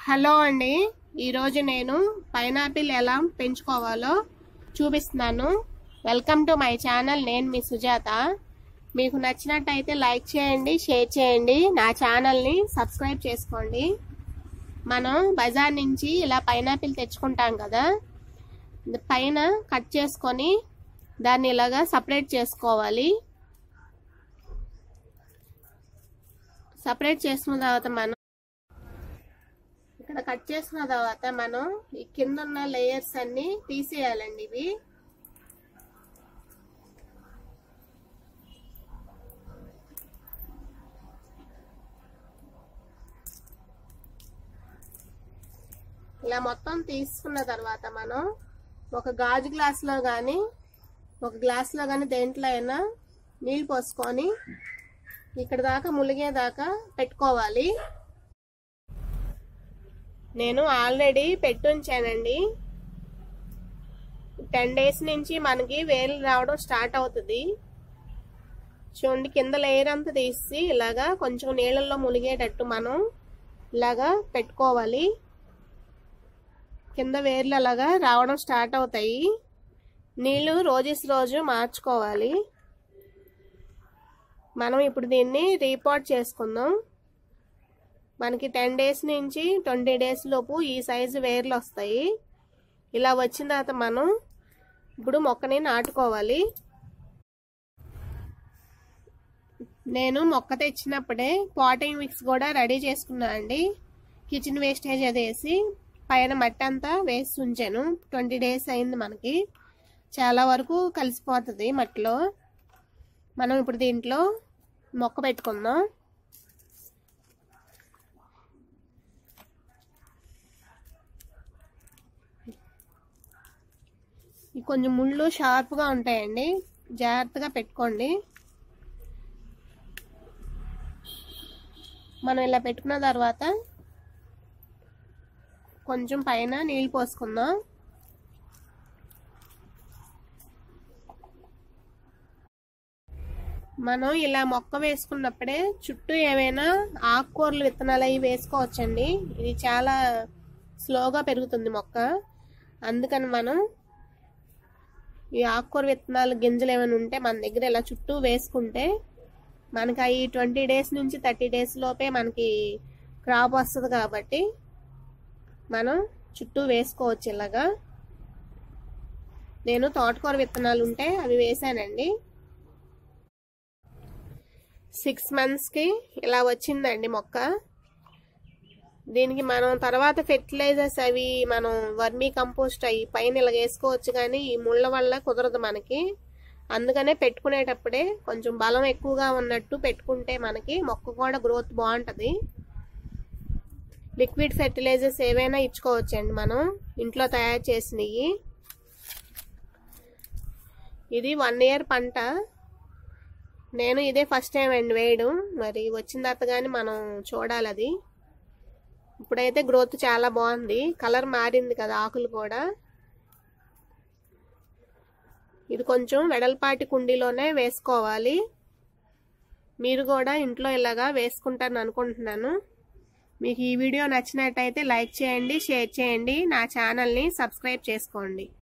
hello అండి ఈరోజు నేను పైనాపిల్ ఎలా పెంచుకోవాలో చూపిస్తున్నాను వెల్కమ్ టు మై ఛానల్ నేను మీ సుజాత మీకు నచ్చినట్టయితే లైక్ చేయండి షేర్ చేయండి నా ఛానల్ని సబ్స్క్రైబ్ చేసుకోండి మనం బజార్ నుంచి ఇలా పైనాపిల్ తెచ్చుకుంటాం కదా పైన కట్ చేసుకొని దాన్ని ఇలాగా సపరేట్ చేసుకోవాలి సపరేట్ చేసుకున్న తర్వాత మనం ఇక్కడ కట్ చేసుకున్న తర్వాత మనం ఈ కింద ఉన్న లేయర్స్ అన్ని తీసేయాలండి ఇవి ఇలా మొత్తం తీసుకున్న తర్వాత మనం ఒక గాజు గ్లాస్లో కానీ ఒక గ్లాస్లో కానీ దేంట్లో అయినా నీళ్ళు పోసుకొని ఇక్కడ దాకా ములిగేదాకా పెట్టుకోవాలి నేను ఆల్రెడీ పెట్టుంచానండి టెన్ డేస్ నుంచి మనకి వేలు రావడం స్టార్ట్ అవుతుంది చూడండి కింద లేయర్ అంతా తీసి ఇలాగా కొంచెం నీళ్ళల్లో ములిగేటట్టు మనం ఇలాగా పెట్టుకోవాలి కింద వేర్లు అలాగా రావడం స్టార్ట్ అవుతాయి నీళ్ళు రోజెస్ రోజు మార్చుకోవాలి మనం ఇప్పుడు దీన్ని రీపోర్ట్ చేసుకుందాం మనకి టెన్ డేస్ నుంచి ట్వంటీ డేస్ లోపు ఈ సైజు వేర్లు వస్తాయి ఇలా వచ్చిన తర్వాత మనం ఇప్పుడు మొక్కని నాటుకోవాలి నేను మొక్క తెచ్చినప్పుడే పాటింగ్ మిక్స్ కూడా రెడీ చేసుకున్నా అండి కిచెన్ వేస్టేజ్ అది వేసి పైన మట్టి అంతా వేసి ఉంచాను ట్వంటీ డేస్ అయింది మనకి చాలా వరకు కలిసిపోతుంది మట్టిలో మనం ఇప్పుడు దీంట్లో మొక్క పెట్టుకుందాం కొంచెం ముళ్ళు షార్ప్గా ఉంటాయండి జాగ్రత్తగా పెట్టుకోండి మనం ఇలా పెట్టుకున్న తర్వాత కొంచెం పైన నీళ్ళు పోసుకుందాం మనం ఇలా మొక్క వేసుకున్నప్పుడే చుట్టూ ఏమైనా ఆకుకూరలు విత్తనాలు అవి వేసుకోవచ్చండి ఇది చాలా స్లోగా పెరుగుతుంది మొక్క అందుకని మనం ఈ ఆకుకూర విత్తనాలు గింజలు ఏమైనా ఉంటే మన దగ్గర ఇలా చుట్టూ వేసుకుంటే మనకి అవి ట్వంటీ డేస్ నుంచి థర్టీ డేస్ లోపే మనకి క్రాప్ వస్తుంది కాబట్టి మనం చుట్టూ వేసుకోవచ్చు ఇలాగా నేను తోటకూర విత్తనాలు ఉంటే అవి వేసానండి సిక్స్ మంత్స్కి ఇలా వచ్చిందండి మొక్క దీనికి మనం తర్వాత ఫెర్టిలైజర్స్ అవి మనం వర్మీ కంపోస్ట్ అవి పైన ఇలా వేసుకోవచ్చు కానీ ఈ ముళ్ళ వల్ల కుదరదు మనకి అందుకనే పెట్టుకునేటప్పుడే కొంచెం బలం ఎక్కువగా ఉన్నట్టు పెట్టుకుంటే మనకి మొక్క కూడా గ్రోత్ బాగుంటుంది లిక్విడ్ ఫెర్టిలైజర్స్ ఏవైనా ఇచ్చుకోవచ్చండి మనం ఇంట్లో తయారు చేసినవి ఇది వన్ ఇయర్ పంట నేను ఇదే ఫస్ట్ టైం అండి వేయడం మరి వచ్చిన తర్వాత కానీ మనం చూడాలి అది ఇప్పుడైతే గ్రోత్ చాలా బాగుంది కలర్ మారింది కదా ఆకులు కూడా ఇది కొంచెం వెడల్పాటి కుండీలోనే వేసుకోవాలి మీరు కూడా ఇంట్లో ఇలాగా వేసుకుంటారని అనుకుంటున్నాను మీకు ఈ వీడియో నచ్చినట్టయితే లైక్ చేయండి షేర్ చేయండి నా ఛానల్ని సబ్స్క్రైబ్ చేసుకోండి